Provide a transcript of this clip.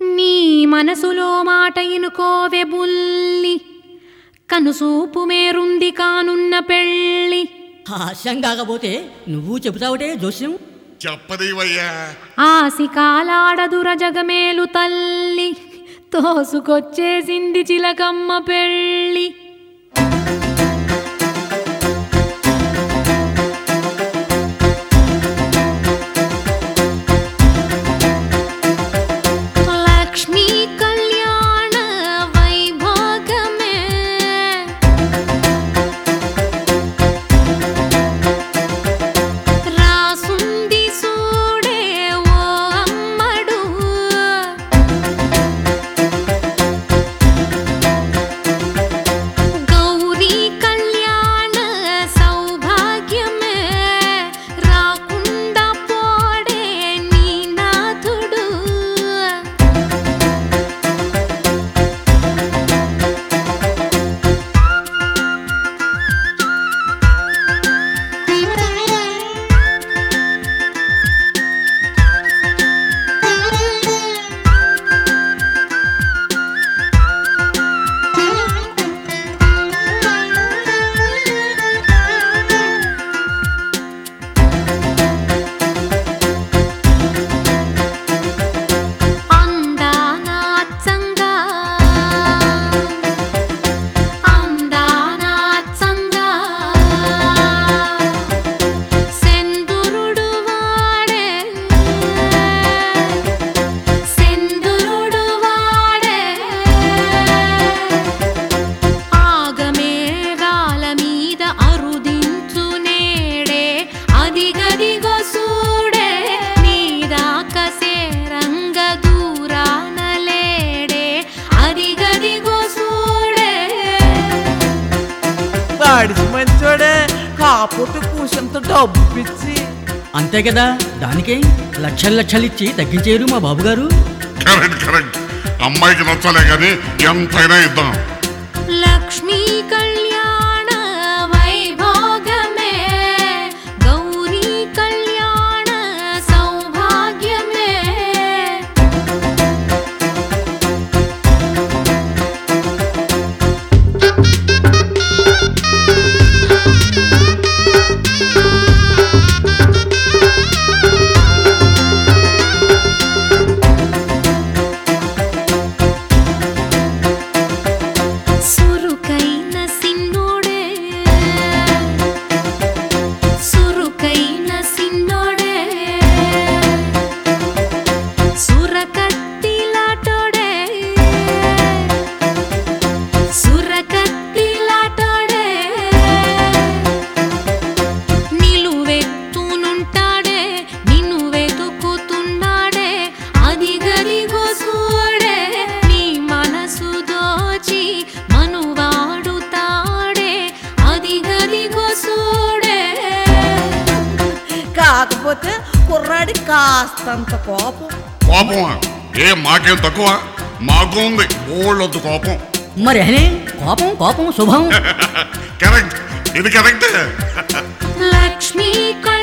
నీ మనసులో మాట ఇనుకోవె బుల్లి కనుసూపు మేరుంది కానున్న పెళ్ళి హాస్యం కాకపోతే నువ్వు చెబుతావుటే జోస్యం చెప్పదేవయ్యా ఆసి కాలాడదుర జగమేలు తల్లి తోసుకొచ్చేసింది చిలకమ్మ పెళ్ళి లక్ష్మీ కళ్యాణ వైభోగమే రాసుంది సూడే ఓ అమ్మడు గౌరీ కళ్యాణ సౌభాగ్యమే రాకుండా పోడే నీ నాథుడు అందానాత్సంగా అందానాత్సంగా సెందురుడు వాడే సెందురుడు వాడే ఆగమేఘాల మీద అరుదించు నేడే అదిగదిగో సూడే నీదాక సేరంగ దూరాన లేడే అదిగదిగో సూడే వాడికి మంచోడే కాకపోతే కూసంత డబ్బు పిచ్చి అంతే కదా దానికే లక్షలు లక్షలు ఇచ్చి తగ్గించేరు మా బాబుగారు కరెక్ట్ కరెక్ట్ అమ్మాయికి నచ్చలే కానీ ఎంతైనా ఇద్దాం లక్ష్మీ కళ్యాణ వైభోగమే గౌరీ కళ్యాణ సౌభాగ్యమే సురుకైన సిన్నోడే సురుకైన సిన్నోడే సురకత్తిలాటోడే సురకత్తిలాటోడే నిలువెత్తునుంటాడే నిన్ను వెతుకుతున్నాడే అదిగదిగో చూడే నీ మనసు దోచి మనువాడుతాడే అదిగదిగో చూడే కాకపోతే కుర్రాడి కాస్తంత కోపం కోపమా ఏ మాకేం తక్కువ మాకు ఉంది ఓళ్ళొద్దు కోపం మరి అనే కోపం కోపం శుభం కరెక్ట్ ఇది కరెక్ట్ లక్ష్మీ